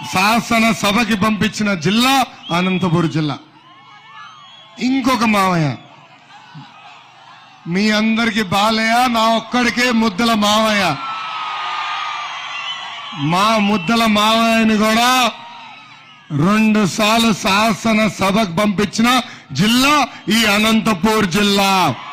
శాసన సభకి పంపించిన జిల్లా అనంతపురం జిల్లా ఇంకొక మావయ్య మీ అందరికి బాలయ్య నా ఒక్కడికే ముద్దల మావయ్య మా ముద్దల మావయ్యని కూడా రెండు సార్లు శాసన సభకు పంపించిన జిల్లా ఈ అనంతపూర్ జిల్లా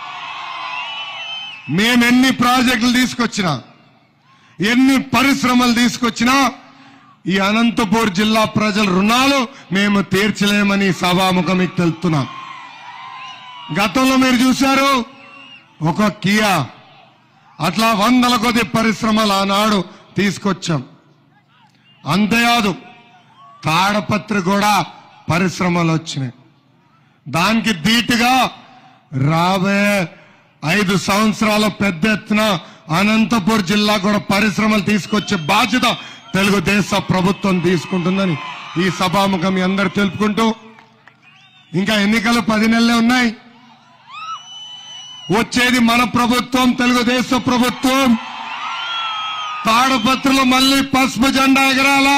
మేమెన్ని ప్రాజెక్టులు తీసుకొచ్చినా ఎన్ని పరిశ్రమలు తీసుకొచ్చినా ఈ అనంతపూర్ జిల్లా ప్రజల రుణాలు మేము తీర్చలేమని సభాముఖం మీకు తెలుపుతున్నాం గతంలో మీరు చూశారు ఒక కియా అట్లా వందల కొద్ది పరిశ్రమలు ఆనాడు తీసుకొచ్చాం అంతేకాదు తాడపత్రి కూడా పరిశ్రమలు వచ్చినాయి దానికి ధీటుగా రాబోయే ఐదు సంవత్సరాల పెద్ద ఎత్తున అనంతపూర్ జిల్లా కూడా పరిశ్రమలు తీసుకొచ్చే బాధ్యత తెలుగుదేశ ప్రభుత్వం తీసుకుంటుందని ఈ సభాముఖం మీ అందరు తెలుపుకుంటూ ఇంకా ఎన్నికలు పది నెలలే ఉన్నాయి వచ్చేది మన ప్రభుత్వం తెలుగుదేశం ప్రభుత్వం తాడపత్రిలో మళ్ళీ పసుపు జెండా ఎగరాలా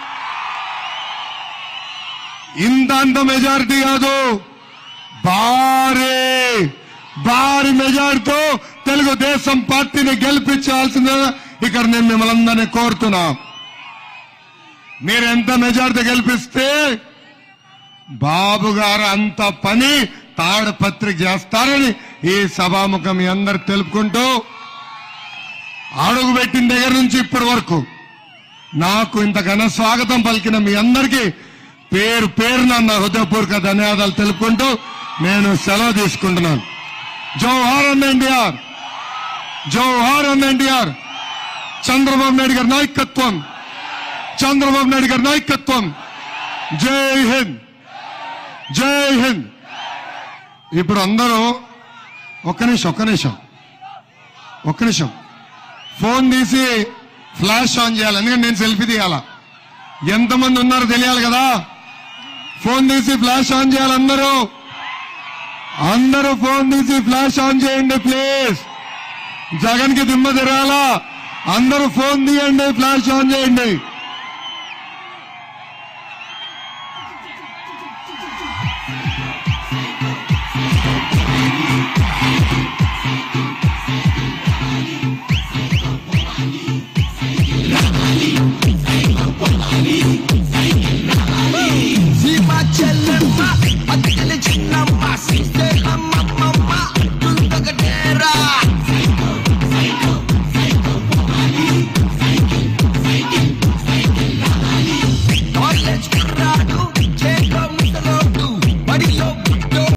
ఇంత అంత మెజారిటీ కాదు భారీ భారీ మెజారిటీతో తెలుగుదేశం పార్టీని గెలిపించాల్సిందే ఇక్కడ నేను మిమ్మల్ని అందరినీ కోరుతున్నా మీరు ఎంత మెజారిటీ గెలిపిస్తే బాబు గారు అంత పని తాడపత్రిక చేస్తారని ఈ సభాముఖం మీ అందరు తెలుపుకుంటూ అడుగు పెట్టిన దగ్గర నుంచి ఇప్పటి వరకు నాకు ఇంత ఘన స్వాగతం పలికిన మీ అందరికీ పేరు పేరున నా హృదయపూర్వక ధన్యవాదాలు తెలుపుకుంటూ నేను సెలవు తీసుకుంటున్నాను జోహార్ అన్న ఎన్టీఆర్ జోహార్ అన్న ఎన్టీఆర్ చంద్రబాబు నాయుడు గారి నాయకత్వం చంద్రబాబు నాయుడు గారి నాయకత్వం జై హింద్ జై హింద్ ఇప్పుడు అందరూ ఒక్క నిమిషం ఒక్క నిమిషం ఒక్క నిమిషం ఫోన్ తీసి ఫ్లాష్ ఆన్ చేయాలి ఎందుకంటే నేను సెల్ఫీ తీయాలా ఎంతమంది ఉన్నారో తెలియాలి కదా ఫోన్ తీసి ఫ్లాష్ ఆన్ చేయాలి అందరూ అందరూ ఫోన్ తీసి ఫ్లాష్ ఆన్ చేయండి ప్లీజ్ జగన్ కి దిమ్మ తిరాలా అందరూ ఫోన్ తీయండి ఫ్లాష్ ఆన్ చేయండి